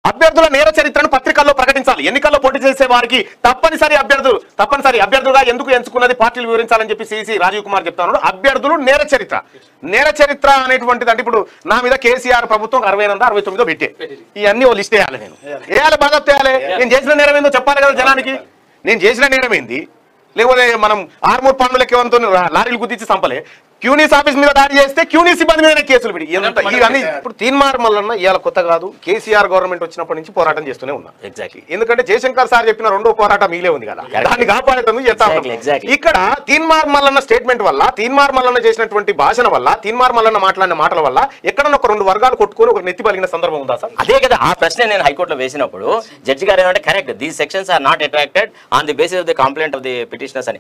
అభ్యర్థుల నేర చరిత్రను పత్రికల్లో ప్రకటించాలి ఎన్నికల్లో పోటీ చేసే వారికి తప్పనిసరి అభ్యర్థులు తప్పనిసరి అభ్యర్థులుగా ఎందుకు ఎంచుకున్నది పార్టీలు వివరించాలని చెప్పి సిసి రాజీవ్ కుమార్ చెప్తాను అభ్యర్థులు నేర చరిత్ర నేర చరిత్ర అనేటువంటిది అంటే ఇప్పుడు నా మీద కేసీఆర్ ప్రభుత్వం అరవై ఎనిమిది అరవై తొమ్మిదో పెట్టే ఇవన్నీ ఓ లిస్ట్ వేయాలి నేను వేయాలి బాగా వేయాలి నేను చేసిన నేరం ఏందో చెప్పాలి కదా జనానికి నేను చేసిన నేరం ఏంది లేకపోతే మనం ఆర్మూర్ పన్నులకి ఏమంతో లారీలు గుద్దించి చంపలే క్యూనీస్ ఆఫీస్ మీద దాడి చేస్తే క్యూనీస్ సిబ్బంది మీద కేసులు పెడి ఎంత ఇవన్నీ ఇప్పుడు తీన్మార్ మల్లన్న ఇవాళ కొత్త కాదు కేసీఆర్ గవర్నమెంట్ వచ్చినప్పటి నుంచి పోరాటం చేస్తూనే ఉన్నా ఎగ్జాక్ట్లీ ఎందుకంటే జయశంకర్ సార్ చెప్పిన రెండో పోరాటం మిగిలే ఉంది కదా దాన్ని కాపాడేందుకు చేస్తా ఉన్నాం. Exactly, exactly. ఇక్కడ తీన్మార్ మల్లన్న స్టేట్మెంట్ వల్ల తీన్మార్ మల్లన్న చేసినటువంటి భాషణ వల్ల తీన్మార్ మల్లన్న మాట్లాడిన మాటల వల్ల ఎక్కడన్నా ఒక రెండు వర్గాలు కొట్టుకొని ఒక నెత్తి పలిగిన సందర్భం ఉందా సార్ అదే కదా ఆ ప్రశ్న నేను హైకోర్టులో వేసినప్పుడు జడ్జి గారు ఏమంటే correct these sections are not attracted on the basis of the complaint of the petitioners అని